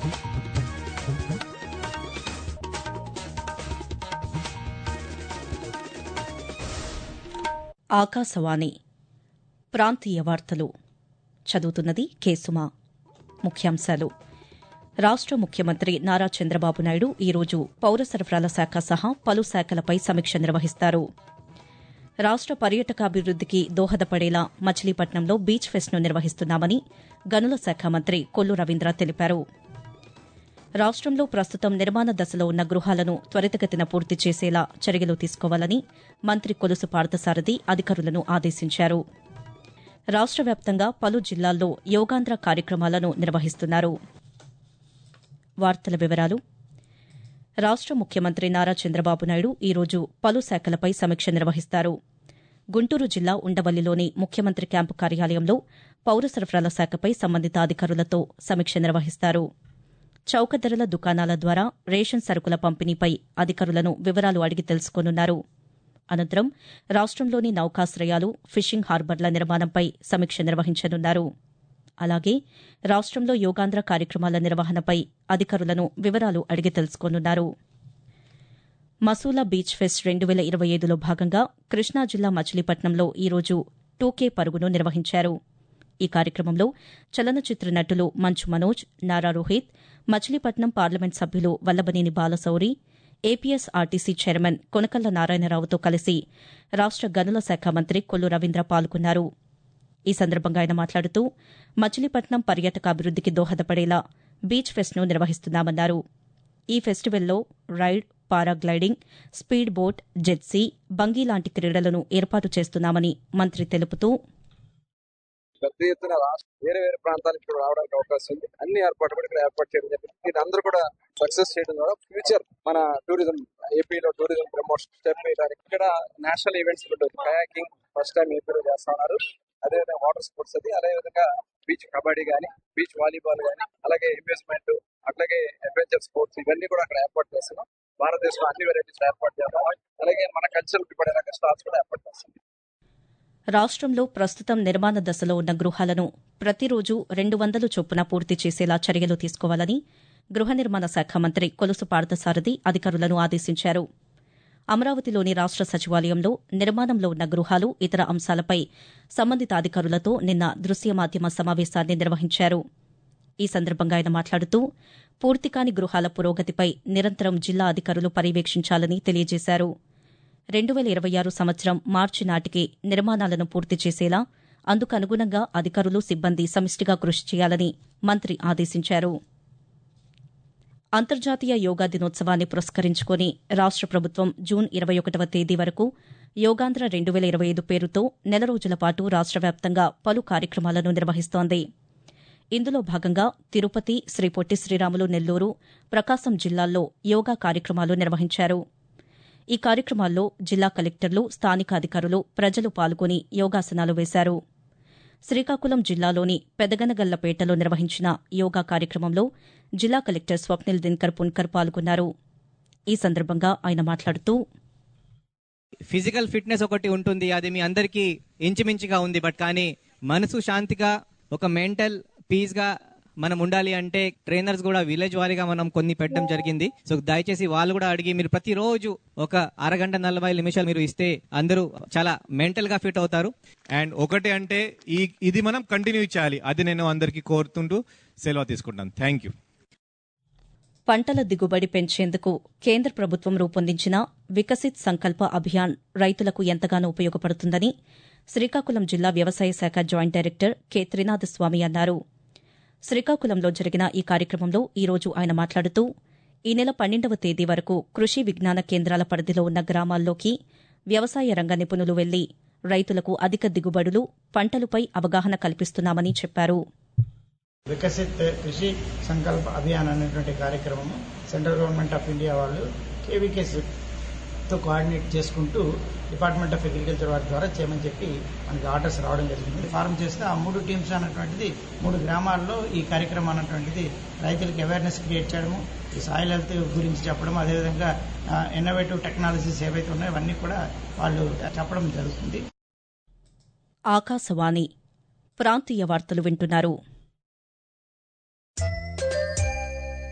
ఆకాశవాణి ప్రాంతీయ వార్తలు చదువుతున్నది కేసుమా ముఖ్యాంశాలు రాష్ట ముఖ్యమంత్రి నారా చంద్రబాబు నాయుడు ఈరోజు పౌర సరఫరాల శాఖ సహా పలు శాఖలపై సమీక్ష నిర్వహిస్తారు రాష్ట పర్యాటకాభివృద్దికి దోహదపడేలా మచిలీపట్నంలో బీచ్ ఫెస్ట్ను నిర్వహిస్తున్నామని గనుల శాఖ మంత్రి కొల్లు రవీంద్ర తెలిపారు రాష్టంలో ప్రస్తుతం నిర్మాణ దశలో ఉన్న గృహాలను త్వరితగతిన పూర్తి చేసేలా చర్యలు తీసుకోవాలని మంత్రి కొలుసు పార్థసారథి అధికారులను ఆదేశించారు రాష్ట వ్యాప్తంగా పలు జిల్లాల్లో యోగాంధ్ర కార్యక్రమాలను నిర్వహిస్తున్నారు వార్తల వివరాలు రాష్ట ముఖ్యమంత్రి నారా చంద్రబాబు నాయుడు ఈరోజు పలు శాఖలపై సమీక్ష నిర్వహిస్తారు గుంటూరు జిల్లా ఉండవల్లిలోని ముఖ్యమంత్రి క్యాంపు కార్యాలయంలో పౌర సరఫరాల శాఖపై సంబంధిత అధికారులతో సమీక్ష నిర్వహిస్తారు చౌక ధరల దుకాణాల ద్వారా రేషన్ సరుకుల పంపిణీపై అధికారులను వివరాలు అడిగి తెలుసుకోనున్నారు అనంతరం రాష్టంలోని నౌకాశ్రయాలు ఫిషింగ్ హార్బర్ల నిర్మాణంపై సమీక్ష నిర్వహించనున్నారు అలాగే రాష్టంలో యోగాంధ్ర కార్యక్రమాల నిర్వహణపై అధికారులను వివరాలు అడిగి తెలుసుకోనున్నారు మసూలా బీచ్ ఫెస్ట్ రెండు వేల ఇరవై ఐదులో భాగంగా కృష్ణా జిల్లా మచిలీపట్నంలో ఈరోజు టూకే పరుగును నిర్వహించారు ఈ కార్యక్రమంలో చలనచిత్ర నటులు మంచు మనోజ్ నారా రోహిత్ మచిలీపట్నం పార్లమెంట్ సభ్యులు Vallabhaneni Balashowry APS RTC chairman Konakalla నారాయణరావుతో కలిసి రాష్ట గనుల శాఖ మంత్రి కొల్లు రవీంద్ర పాల్గొన్నారు ఈ సందర్భంగా ఆయన మాట్లాడుతూ మచిలీపట్నం పర్యాటకాభివృద్దికి దోహదపడేలా బీచ్ ఫెస్ట్ను నిర్వహిస్తున్నామన్నారు ఈ ఫెస్టివల్లో ride paragliding speed boat jet ski bungee లాంటి క్రీడలను ఏర్పాటు చేస్తున్నామని మంత్రి తెలుపుతూ పెద్ద ఎత్తున రాష్ట్ర వేరే వేరే ప్రాంతాలకు ఇక్కడ రావడానికి అవకాశం ఉంది అన్ని ఏర్పాట్లు కూడా ఇక్కడ ఏర్పాటు చేయడం జరిగింది దీని అందరూ కూడా సక్సెస్ చేయడం ద్వారా ఫ్యూచర్ మన టూరిజం ఏపీలో టూరిజం ప్రమోషన్ స్టెప్ వేయడానికి ఇక్కడ నేషనల్ ఈవెంట్స్ ఉంటుంది కయాకింగ్ ఫస్ట్ టైం ఏపీలో చేస్తా ఉన్నారు అదేవిధంగా వాటర్ స్పోర్ట్స్ అది అదేవిధంగా బీచ్ కబడ్డీ గానీ బీచ్ వాలీబాల్ గానీ అలాగే అమ్యూజ్మెంట్ అట్లాగే అడ్వెంచర్ స్పోర్ట్స్ ఇవన్నీ కూడా అక్కడ ఏర్పాటు చేస్తున్నాం భారతదేశంలో అన్ని వెరైటీస్ ఏర్పాటు చేస్తాం అలాగే మన కల్చర్ పడే స్టాల్స్ కూడా ఏర్పాటు చేస్తాం రాష్టంలో ప్రస్తుతం నిర్మాణ దశలో ఉన్న గృహాలను ప్రతిరోజు రెండు వందలు చొప్పున పూర్తి చేసేలా చర్యలు తీసుకోవాలని గృహ నిర్మాణ శాఖ మంత్రి కొలుసు పార్థసారథి అధికారులను ఆదేశించారు అమరావతిలోని రాష్ట సచివాలయంలో నిర్మాణంలో ఉన్న గృహాలు ఇతర అంశాలపై సంబంధిత అధికారులతో నిన్న దృశ్య మాధ్యమ సమావేశాన్ని నిర్వహించారు ఈ సందర్భంగా ఆయన మాట్లాడుతూ పూర్తికాని గృహాల పురోగతిపై నిరంతరం జిల్లా అధికారులు పర్యవేక్షించాలని తెలియజేశారు రెండు వేల ఇరవై ఆరు సంవత్సరం మార్చి నాటికి నిర్మాణాలను పూర్తి చేసేలా అందుకు అనుగుణంగా అధికారులు సిబ్బంది సమిష్టిగా కృషి చేయాలని మంత్రి ఆదేశించారు అంతర్జాతీయ యోగా దినోత్సవాన్ని పురస్కరించుకుని రాష్ట ప్రభుత్వం జూన్ ఇరవై ఒకటవ తేదీ వరకు యోగాంధ్ర రెండు వేల ఇరవై ఐదు పేరుతో నెల రోజుల పాటు రాష్ట వ్యాప్తంగా పలు కార్యక్రమాలను నిర్వహిస్తోంది ఇందులో భాగంగా తిరుపతి శ్రీ పొట్టి శ్రీరాములు నెల్లూరు ప్రకాశం జిల్లాల్లో యోగా కార్యక్రమాలు నిర్వహించారు ఈ కార్యక్రమాల్లో జిల్లా కలెక్టర్లు స్థానిక అధికారులు ప్రజలు పాల్గొని యోగాసనాలు వేశారు శ్రీకాకుళం జిల్లాలోని పెదగనగల్లపేటలో నిర్వహించిన యోగా కార్యక్రమంలో జిల్లా కలెక్టర్ స్వప్నిల్ దినకర్ పున్కర్ పాల్గొన్నారు ఈ సందర్భంగా ఆయన మాట్లాడుతూ ఫిజికల్ ఫిట్నెస్ ఒకటి ఉంటుంది అది మీ అందరికీ ఇంచుమించుగా ఉంది బట్ కానీ మనసు శాంతిగా ఒక మెంటల్ పీస్ గా మనం ఉండాలి అంటే ట్రైనర్స్ కూడా విలేజ్ వారీగా మనం కొన్ని పెట్టడం జరిగింది సో దయచేసి వాళ్ళు కూడా అడిగి మీరు ప్రతిరోజు ఒక అరగంట నలభై నిమిషాలు మీరు ఇస్తే అందరూ చాలా మెంటల్ గా ఫిట్ అవుతారు అండ్ ఒకటి అంటే ఈ ఇది మనం కంటిన్యూ చేయాలి అది నేను అందరికీ కోరుతుంటూ సెలవు తీసుకుంటాను థ్యాంక్ యూ పంటల దిగుబడి పెంచేందుకు కేంద్ర ప్రభుత్వం రూపొందించిన వికసిత్ సంకల్ప అభియాన్ రైతులకు ఎంతగానో ఉపయోగపడుతుందని శ్రీకాకుళం జిల్లా వ్యవసాయ శాఖ joint director K Trinatha Swamy అన్నారు శ్రీకాకుళంలో జరిగిన ఈ కార్యక్రమంలో ఈ రోజు ఆయన మాట్లాడుతూ ఈ నెల పన్నెండవ తేదీ వరకు కృషి విజ్ఞాన కేంద్రాల పరిధిలో ఉన్న గ్రామాల్లోకి వ్యవసాయ రంగ నిపుణులు వెళ్లి రైతులకు అధిక దిగుబడులు పంటలపై అవగాహన కల్పిస్తున్నామని చెప్పారు వికసిత్ కృషి సంకల్ప అభియాన్ అనేటువంటి కార్యక్రమము సెంట్రల్ గవర్నమెంట్ ఆఫ్ ఇండియా వాళ్ళు కేవీకేస్ తో కోఆర్డినేట్ చేసుకుంటూ డిపార్ట్మెంట్ ఆఫ్ అగ్రికల్చర్ వారి ద్వారా చేయమని చెప్పి మనకి ఆర్డర్స్ రావడం జరిగింది ఫార్మ్ చేస్తే ఆ మూడు టీమ్స్ అన్నటువంటిది మూడు గ్రామాల్లో ఈ కార్యక్రమం అన్నటువంటిది రైతులకు అవేర్నెస్ క్రియేట్ చేయడము ఈ సాయిల్ హెల్త్ గురించి చెప్పడం అదేవిధంగా ఇన్నోవేటివ్ టెక్నాలజీస్ ఏవైతే ఉన్నాయో అవన్నీ కూడా వాళ్ళు చెప్పడం జరుగుతుంది ఆకాశవాణి ప్రాంతీయ వార్తలు వింటున్నారు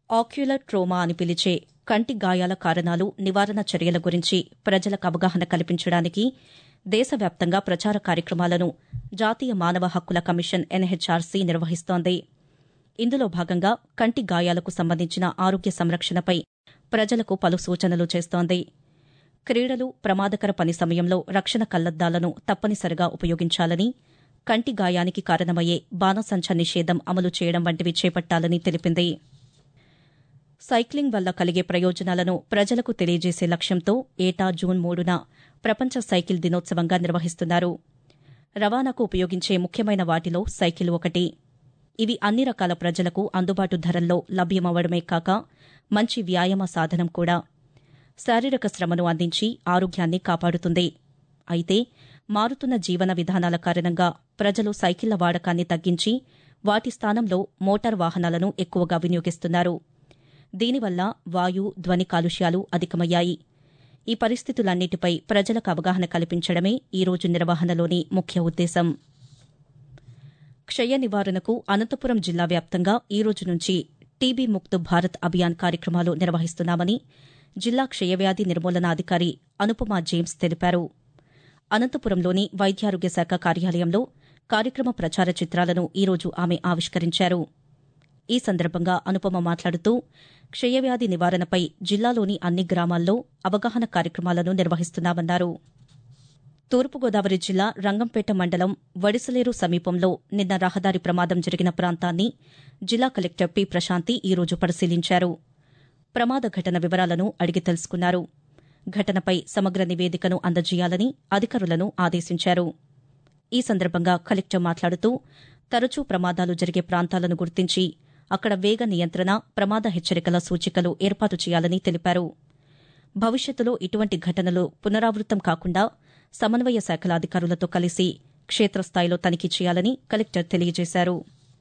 ఆక్యులర్ ట్రోమా అని పిలిచే కంటి గాయాల కారణాలు నివారణ చర్యల గురించి ప్రజలకు అవగాహన కల్పించడానికి దేశవ్యాప్తంగా ప్రచార కార్యక్రమాలను జాతీయ మానవ హక్కుల కమిషన్ ఎన్హెచ్ఆర్సీ నిర్వహిస్తోంది ఇందులో భాగంగా కంటి గాయాలకు సంబంధించిన ఆరోగ్య సంరక్షణపై ప్రజలకు పలు సూచనలు చేస్తోంది క్రీడలు ప్రమాదకర పని సమయంలో రక్షణ కళ్లద్దాలను తప్పనిసరిగా ఉపయోగించాలని కంటి గాయానికి కారణమయ్యే బాణసంచ నిషేధం అమలు చేయడం వంటివి చేపట్టాలని తెలిపింది సైక్లింగ్ వల్ల కలిగే ప్రయోజనాలను ప్రజలకు తెలియజేసే లక్ష్యంతో ఏటా జూన్ మూడున ప్రపంచ సైకిల్ దినోత్సవంగా నిర్వహిస్తున్నారు రవాణాకు ఉపయోగించే ముఖ్యమైన వాటిలో సైకిల్ ఒకటి ఇవి అన్ని రకాల ప్రజలకు అందుబాటు ధరల్లో లభ్యమవడమే కాక మంచి వ్యాయామ సాధనం కూడా శారీరక శ్రమను అందించి ఆరోగ్యాన్ని కాపాడుతుంది అయితే మారుతున్న జీవన విధానాల కారణంగా ప్రజలు సైకిళ్ల వాడకాన్ని తగ్గించి వాటి స్థానంలో మోటార్ వాహనాలను ఎక్కువగా వినియోగిస్తున్నారు దీనివల్ల వాయు ధ్వని కాలుష్యాలు అధికమయ్యాయి ఈ పరిస్థితులన్నిటిపై ప్రజలకు అవగాహన కల్పించడమే ఈ రోజు నిర్వహణలోని ముఖ్య ఉద్దేశం క్షయ నివారణకు అనంతపురం జిల్లా వ్యాప్తంగా ఈ రోజు నుంచి టీబీ ముక్త్ భారత్ అభియాన్ కార్యక్రమాలు నిర్వహిస్తున్నామని జిల్లా క్షయవ్యాధి నిర్మూలనాధికారి అనుపమ జేమ్స్ తెలిపారు అనంతపురంలోని వైద్యారోగ్య శాఖ కార్యాలయంలో కార్యక్రమ ప్రచార చిత్రాలను ఈ రోజు ఆమె ఆవిష్కరించారు ఈ సందర్భంగా అనుపమ మాట్లాడుతూ క్షయవ్యాధి నివారణపై జిల్లాలోని అన్ని గ్రామాల్లో అవగాహన కార్యక్రమాలను నిర్వహిస్తున్నామన్నారు తూర్పుగోదావరి జిల్లా రంగంపేట మండలం వడిసలేరు సమీపంలో నిన్న రహదారి ప్రమాదం జరిగిన ప్రాంతాన్ని జిల్లా కలెక్టర్ పి ప్రశాంతి ఈ రోజు పరిశీలించారు ప్రమాద ఘటన వివరాలను అడిగి తెలుసుకున్నారు ఘటనపై సమగ్ర నివేదికను అందజేయాలని అధికారులను ఆదేశించారు ఈ సందర్భంగా కలెక్టర్ మాట్లాడుతూ తరచూ ప్రమాదాలు జరిగే ప్రాంతాలను గుర్తించి అక్కడ వేగ నియంత్రణ ప్రమాద హెచ్చరికల సూచికలు ఏర్పాటు చేయాలని తెలిపారు భవిష్యత్తులో ఇటువంటి ఘటనలు పునరావృతం కాకుండా సమన్వయ శాఖల అధికారులతో కలిసి క్షేత్రస్థాయిలో తనిఖీ చేయాలని కలెక్టర్ తెలియజేశారు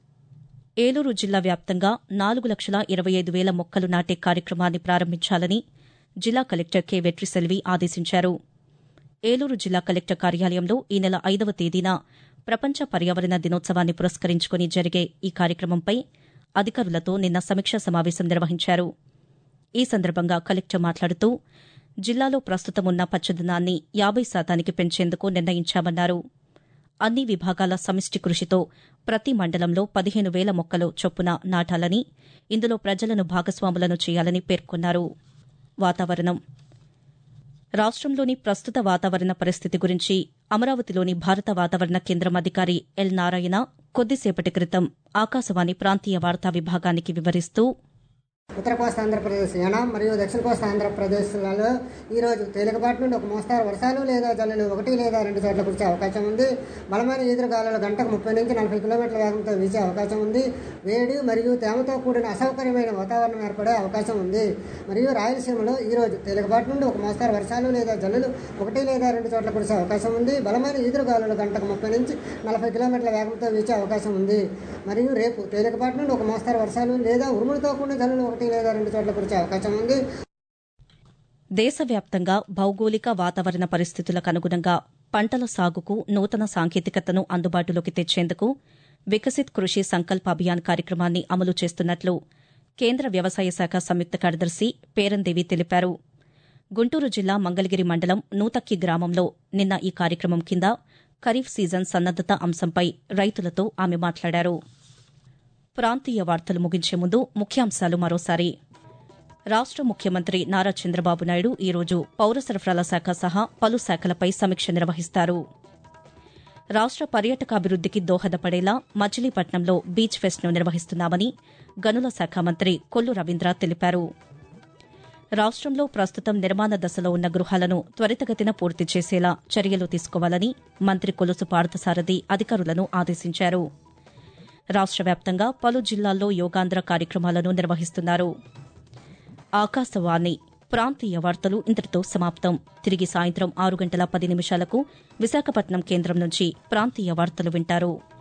ఏలూరు జిల్లా వ్యాప్తంగా నాలుగు లక్షల ఇరవై ఐదు వేల మొక్కలు నాటే కార్యక్రమాన్ని ప్రారంభించాలని జిల్లా కలెక్టర్ కె వెట్రిసెల్వి ఆదేశించారు ఏలూరు జిల్లా కలెక్టర్ కార్యాలయంలో ఈ నెల ఐదవ తేదీన ప్రపంచ పర్యావరణ దినోత్సవాన్ని పురస్కరించుకుని జరిగే ఈ కార్యక్రమంపై అధికారులతో నిన్న సమీక్షా సమావేశం నిర్వహించారు ఈ సందర్భంగా కలెక్టర్ మాట్లాడుతూ జిల్లాలో ప్రస్తుతం ఉన్న పచ్చదనాన్ని యాబై శాతానికి పెంచేందుకు నిర్ణయించామన్నారు అన్ని విభాగాల సమిష్టి కృషితో ప్రతి మండలంలో పదిహేను వేల మొక్కలు చొప్పున నాటాలని ఇందులో ప్రజలను భాగస్వాములను చేయాలని పేర్కొన్నారు వాతావరణం రాష్ట్రంలోని ప్రస్తుత వాతావరణ పరిస్థితి గురించి అమరావతిలోని భారత వాతావరణ కేంద్రం అధికారి ఎల్ నారాయణ కొద్దిసేపటి క్రితం ఆకాశవాణి ప్రాంతీయ వార్తా విభాగానికి వివరిస్తూ ఉత్తర కోస్తా ఆంధ్రప్రదేశ్ యానాం మరియు దక్షిణ కోస్తా ఆంధ్రప్రదేశ్లలో ఈరోజు తేలికపాటి నుండి ఒక మోస్తారు వర్షాలు లేదా జల్లులు ఒకటి లేదా రెండు చోట్ల కురిసే అవకాశం ఉంది బలమైన ఈదురుగాలులు గంటకు ముప్పై నుంచి నలభై కిలోమీటర్ల వేగంతో వీచే అవకాశం ఉంది వేడి మరియు తేమతో కూడిన అసౌకర్యమైన వాతావరణం ఏర్పడే అవకాశం ఉంది మరియు రాయలసీమలో ఈరోజు తేలికపాటి నుండి ఒక మోస్తారు వర్షాలు లేదా జల్లులు ఒకటి లేదా రెండు చోట్ల కురిసే అవకాశం ఉంది బలమైన ఈదురుగాలులు గంటకు ముప్పై నుంచి నలభై కిలోమీటర్ల వేగంతో వీచే అవకాశం ఉంది మరియు రేపు తేలికపాటి నుండి ఒక మోస్తారు వర్షాలు లేదా ఉరుములతో కూడిన జల్లులు ఒకటి లేదా రెండు చోట్ల కురిసే అవకాశం ఉంది దేశవ్యాప్తంగా భౌగోళిక వాతావరణ పరిస్థితులకు అనుగుణంగా పంటల సాగుకు నూతన సాంకేతికతను అందుబాటులోకి తెచ్చేందుకు వికసిత్ కృషి సంకల్ప అభియాన్ కార్యక్రమాన్ని అమలు చేస్తున్నట్లు కేంద్ర వ్యవసాయ శాఖ సంయుక్త కార్యదర్శి పేరందేవి తెలిపారు గుంటూరు జిల్లా మంగళగిరి మండలం నూతక్కి గ్రామంలో నిన్న ఈ కార్యక్రమం కింద ఖరీఫ్ సీజన్ సన్నద్దత అంశంపై రైతులతో ఆమె మాట్లాడారు ప్రాంతీయ వార్తలు ముగించే ముందు ముఖ్యాంశాలు మరోసారి రాష్ట ముఖ్యమంత్రి నారా చంద్రబాబు నాయుడు ఈరోజు పౌర సరఫరాల శాఖ సహా పలు శాఖలపై సమీక్ష నిర్వహిస్తారు రాష్ట పర్యాటకాభివృద్దికి దోహదపడేలా మచిలీపట్నంలో బీచ్ ఫెస్ట్ను నిర్వహిస్తున్నామని గనుల శాఖ మంత్రి కొల్లు రవీంద్ర తెలిపారు రాష్ట్రంలో ప్రస్తుతం నిర్మాణ దశలో ఉన్న గృహాలను త్వరితగతిన పూర్తి చేసేలా చర్యలు తీసుకోవాలని మంత్రి కొలుసు పార్థసారథి అధికారులను ఆదేశించారు రాష్ట వ్యాప్తంగా పలు జిల్లాల్లో యోగాంధ్ర కార్యక్రమాలను నిర్వహిస్తున్నారు ఆకాశవాణి ప్రాంతీయ వార్తలు ఇంతటితో సమాప్తం తిరిగి సాయంత్రం ఆరు గంటల పది నిమిషాలకు విశాఖపట్నం కేంద్రం నుంచి ప్రాంతీయ వార్తలు వింటారు